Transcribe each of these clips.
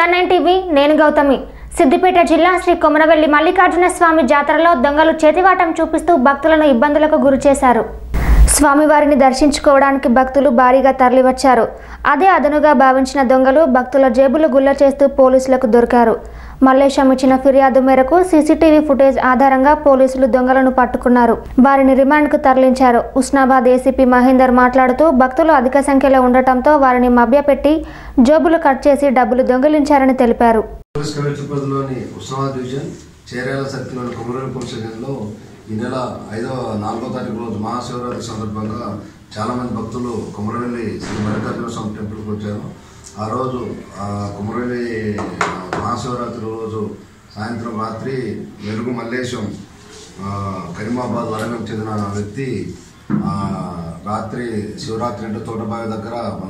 nine TV నేను గౌతమి సిద్దిపేట జిల్లా శ్రీ కొమరవెల్లి మల్లికార్జున స్వామి జాతరలో దొంగలు చేతివాటం చూపిస్తూ భక్తులను ఇబ్బందులకు గురిచేశారు స్వామివారిని దర్శించుకోవడానికి భక్తులు భారీగా తరలివచ్చారు అదే అదనుగా భావించిన దొంగలు భక్తుల జేబులు గుల్ల చేస్తూ పోలీసులకు దొరికారు మల్లేశం ఇచ్చిన ఫిర్యాదు మేరకు సీసీటీవీ ఫుటేజ్ ఆధారంగా పోలీసులు దొంగలను పట్టుకున్నారు వారిని రిమాండ్కు తరలించారు ఉస్నాబాద్ ఏసీపీ మహేందర్ మాట్లాడుతూ భక్తులు అధిక సంఖ్యలో ఉండటంతో వారిని మభ్యపెట్టి జోబులు కట్ చేసి డబ్బులు దొంగిలించారని తెలిపారు పోలీస్ కమిషనర్ పరిధిలోని ఉస్మానాబాద్ డివిజన్ చేర్యాల సర్కిల్లోని కొమరవెల్లి పోలీస్ స్టేషన్లో ఈ నెల ఐదవ నాలుగో తారీఖు రోజు మహాశివరాత్రి సందర్భంగా చాలా మంది భక్తులు కొమరవెల్లి శ్రీ మల్లికార్జున స్వామి టెంపుల్కి వచ్చారు ఆ రోజు ఆ కొమరవెల్లి ఆ, మహాశివరాత్రి రోజు సాయంత్రం రాత్రి వెలుగు మల్లేశం ఆ, కరీమాబాద్ వరంగల్ చెందిన వ్యక్తి ఆ, రాత్రి శివరాత్రి అంటే తోటబావి దగ్గర మన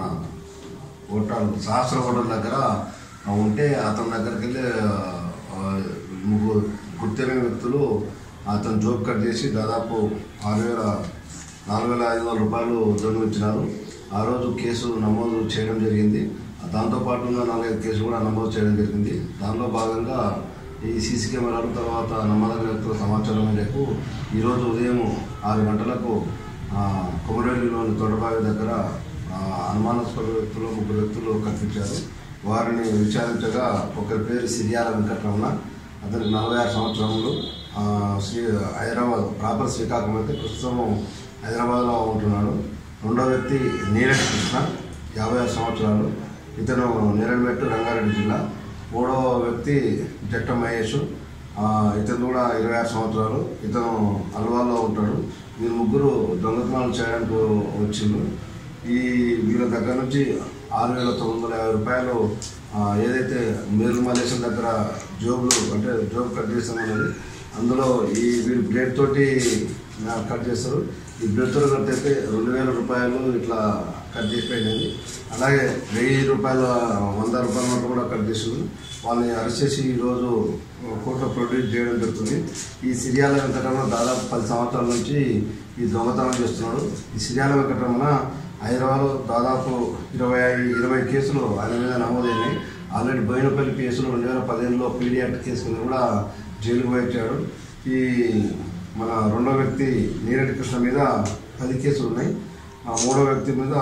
ఓటాలు సహస్ర ఓటల దగ్గర ఉంటే అతని దగ్గరికి వెళ్ళి ఆ, ముగ్గురు గుర్తెరిగిన వ్యక్తులు అతను జోబ్ కట్ చేసి దాదాపు ఆరు వేల నాలుగు వేల ఐదు వందల రూపాయలు దొంగిలించినారు ఆ రోజు కేసు నమోదు చేయడం జరిగింది దాంతోపాటు ఉన్న నాలుగైదు కేసులు కూడా నమోదు చేయడం జరిగింది దానిలో భాగంగా ఈ సీసీ కెమెరాలు తర్వాత నమ్మదగిన వ్యక్తుల సమాచారం మేరకు ఈరోజు ఉదయం ఆరు గంటలకు ఆ, కొమరవెల్లిలోని తోటబావి దగ్గర ఆ, అనుమానాస్పద వ్యక్తులు ముగ్గురు వ్యక్తులు కనిపించారు వారిని విచారించగా ఒకరి పేరు సిరియాల వెంకటరమణ అతనికి నలభై ఆరు సంవత్సరములు ఆ, శ్రీ హైదరాబాద్ ప్రాపర్ శ్రీకాకుళం అయితే ప్రస్తుతం హైదరాబాద్లో ఉంటున్నాడు రెండో వ్యక్తి నీరజ్ కృష్ణ యాభై ఆరు సంవత్సరాలు ఇతను నేరడిమెట్టు రంగారెడ్డి జిల్లా మూడో వ్యక్తి జట్ట మహేష్ ఆ, ఇతను కూడా ఇరవై ఆరు సంవత్సరాలు ఇతను అల్వాల్లో ఉంటాడు వీరు ముగ్గురు దొంగతనాలు చేయడానికి వచ్చిండ్రు ఈ వీళ్ళ దగ్గర నుంచి ఆరు వేల తొమ్మిది వందల యాభై రూపాయలు ఆ, ఏదైతే మేరు మలేషన్ దగ్గర జోబులు అంటే జోబు కట్ చేస్తామన్నది అందులో ఈ వీళ్ళు బ్లేడ్ తోటి ఆ, కట్ చేస్తారు ఈ బ్లేడ్ తోటి కట్ అయితే రెండు వేల రూపాయలు ఇట్లా కట్ చేసిపోయినది అలాగే వెయ్యి రూపాయల వంద రూపాయల నోట్లు కూడా కట్ చేసింది వాళ్ళని అరెస్ట్ చేసి ఈరోజు కోర్టులో ప్రొడ్యూస్ చేయడం జరుగుతుంది ఈ సిరియాల వెంకటరమణ దాదాపు పది సంవత్సరాల నుంచి ఈ దొంగతనం చేస్తున్నాడు ఈ సిరియాల వెంకటరమణ హైదరాబాద్లో దాదాపు ఇరవై ఇరవై కేసులు ఆయన మీద నమోదైనాయి ఆల్రెడీ బోయినపల్లి కేసులు రెండు వేల పదిహేనులో పీడీ యాక్ట్ కేసు కింద కూడా జైలుకు పోయించాడు ఈ మన రెండో వ్యక్తి నీరటి కృష్ణ మీద పది కేసులు ఉన్నాయి ఆ మూడో వ్యక్తి మీద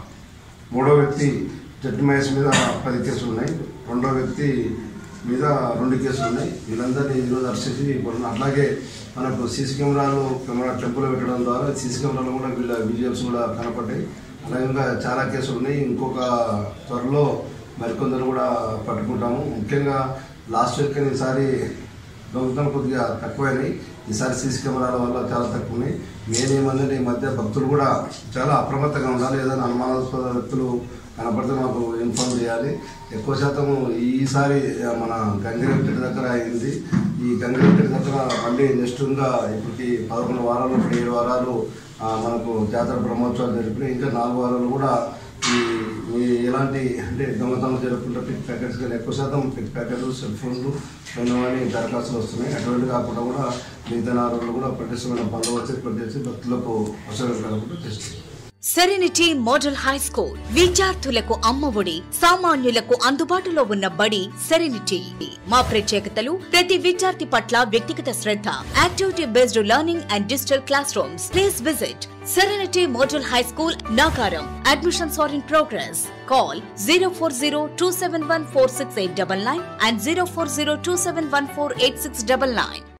మూడో వ్యక్తి జడ్జి మహేష్ మీద పది కేసులు ఉన్నాయి రెండో వ్యక్తి మీద రెండు కేసులు ఉన్నాయి వీళ్ళందరినీ ఈరోజు అరెస్ట్ చేసి కొన్న అట్లాగే మనకు సీసీ కెమెరాలు కెమెరా టెంపుల్ పెట్టడం ద్వారా సీసీ కెమెరాలో కూడా వీళ్ళ విజువల్స్ కూడా కనపడ్డాయి అలాగే ఇంకా చాలా కేసులు ఉన్నాయి ఇంకొక త్వరలో మరికొందరు కూడా పట్టుకుంటాము ముఖ్యంగా లాస్ట్ వీక్ ఈసారి దొంగతనం కొద్దిగా తక్కువైనాయి ఈసారి సీసీ కెమెరాల వల్ల చాలా తక్కువ ఉన్నాయి మెయిన్ ఏమంటే ఈ మధ్య భక్తులు కూడా చాలా అప్రమత్తంగా ఉండాలి ఏదైనా అనుమానాస్పద వ్యక్తులు కనపడితే మాకు ఇన్ఫార్మ్ చేయాలి ఎక్కువ శాతం ఈసారి మన గంగిరెడ్డి దగ్గర అయింది ఈ గంగిరెడ్డి దగ్గర మళ్ళీ నెక్స్ట్ ఇంకా ఇప్పటికి పదకొండు వారాలు ఇప్పుడు ఏడు వారాలు ఆ, మనకు జాతర బ్రహ్మోత్సవాలు జరిపినాయి ఇంకా నాలుగు వారాలు కూడా ఈ ఈ ఎలాంటి అంటే దొంగతనం జరుపుకుంటే పిక్ ప్యాకెట్స్ కానీ ఎక్కువ శాతం పిక్ ప్యాకెట్లు సెల్ ఫోన్లు పోయినవని దరఖాస్తులు వస్తున్నాయి అటువంటి కాకుండా కూడా మిగతా నాలుగు రోజులు కూడా పటిష్టమైన బందోబస్తు ఏర్పాటు చేసి భక్తులకు అవసరం కాకుండా చేస్తుంది సెరెనిటీ మోడల్ హై స్కూల్ విద్యార్థులకు అమ్మఒడి సామాన్యులకు అందుబాటులో ఉన్న బడి సెరెనిటీ మా ప్రత్యేకతలు ప్రతి విద్యార్థి పట్ల వ్యక్తిగత శ్రద్ధ activity based learning and digital class rooms please visit serenity model high school Nagaram admissions are in progress call zero four zero two seven one four six eight double nine and zero four zero two seven one four eight six double nine